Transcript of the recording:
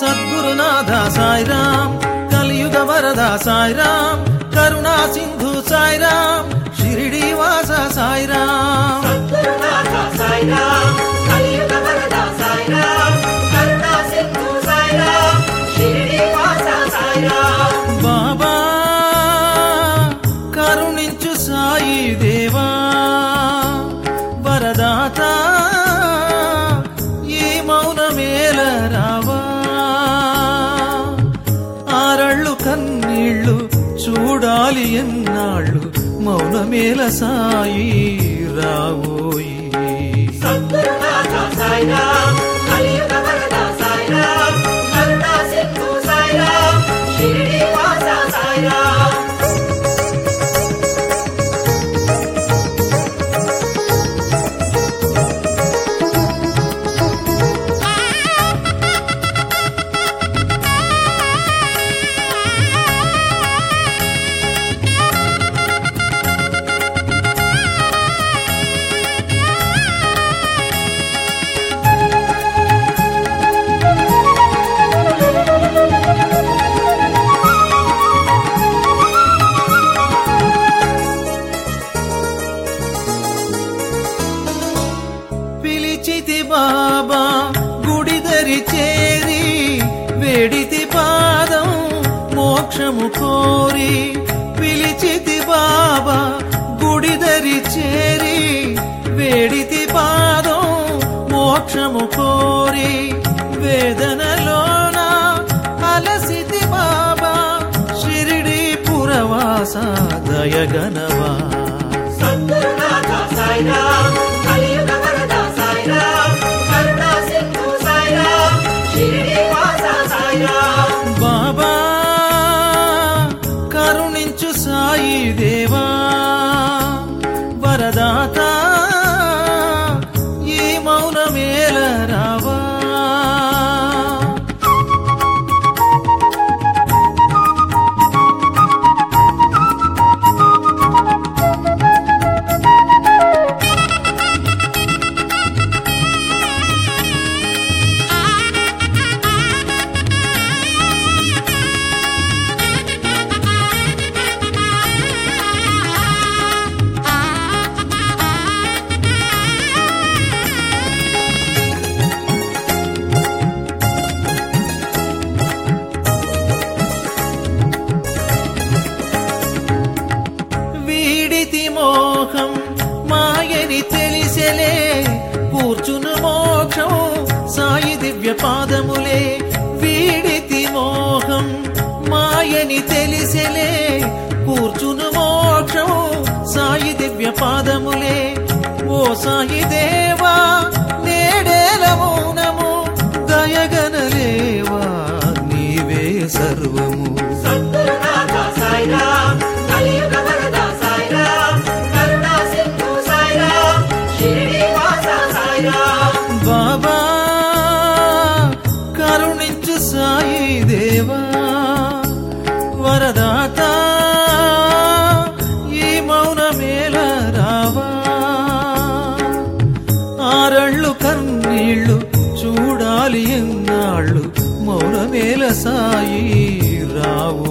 సద్గురునాథ సాయిరాం కలియుగ వరద సాయిరాం కరుణా సింధు సాయిరాం షిరిడి వాస సాయిరాం సద్గురునాథ సాయిరాం కలియుగ వరద సాయిరాం కరుణా సింధు సాయిరాం షిరిడి వాస సాయిరాం బాబా కరుణించు సాయి దేవా వరదాత ఈ మౌనమేల రావా ఆరళ్ళు కన్నీళ్ళు చూడాలి ఎన్నాళ్ళు మౌనమేల సాయి రావోయి సద్గురునాథ సాయిరాం కలియుగ వరద సాయిరాం కరుణా సింధు సాయిరాం షిరిడి వాస సాయిరాం పిలిచితి బాబా గుడిదరి చేరి వేడితి పాదం మోక్షము కోరి పిలిచితి బాబా గుడిదరి చేరి వేడితి పాదం మోక్షము కోరి వేదనలోన అలసితి బాబా షిరిడి పురవాస దయగనవా సద్గురునాథ సాయిరాం కలియుగ వరద సాయిరాం కరుణా సింధు సాయిరాం షిరిడి వాస సాయిరాం బాబా కరుణించు సాయి దేవా వరదాత ఈ మౌనమేల రావా వీడితి మోహం మాయని తెలిసెలే కూర్చును మోక్షం సాయి దివ్య పాదములే వీడితి మోహం మాయని తెలిసెలే కూర్చును మోక్షం సాయి దివ్య పాదములే ఓ సాయి దేవా నేడేల మౌనము దయగనలేవా నీవే సర్వము సద్గురునాథ సాయిరాం కలియుగ వరద సాయిరాం కరుణా సింధు సాయిరాం షిరిడి వాస సాయిరాం బాబా కరుణించు సాయి దేవా వరదాత ఈ మౌనమేల రావా ఆరళ్ళు కన్నీళ్ళు చూడాలి ఎన్నాళ్ళు మౌనమేల సాయి రావు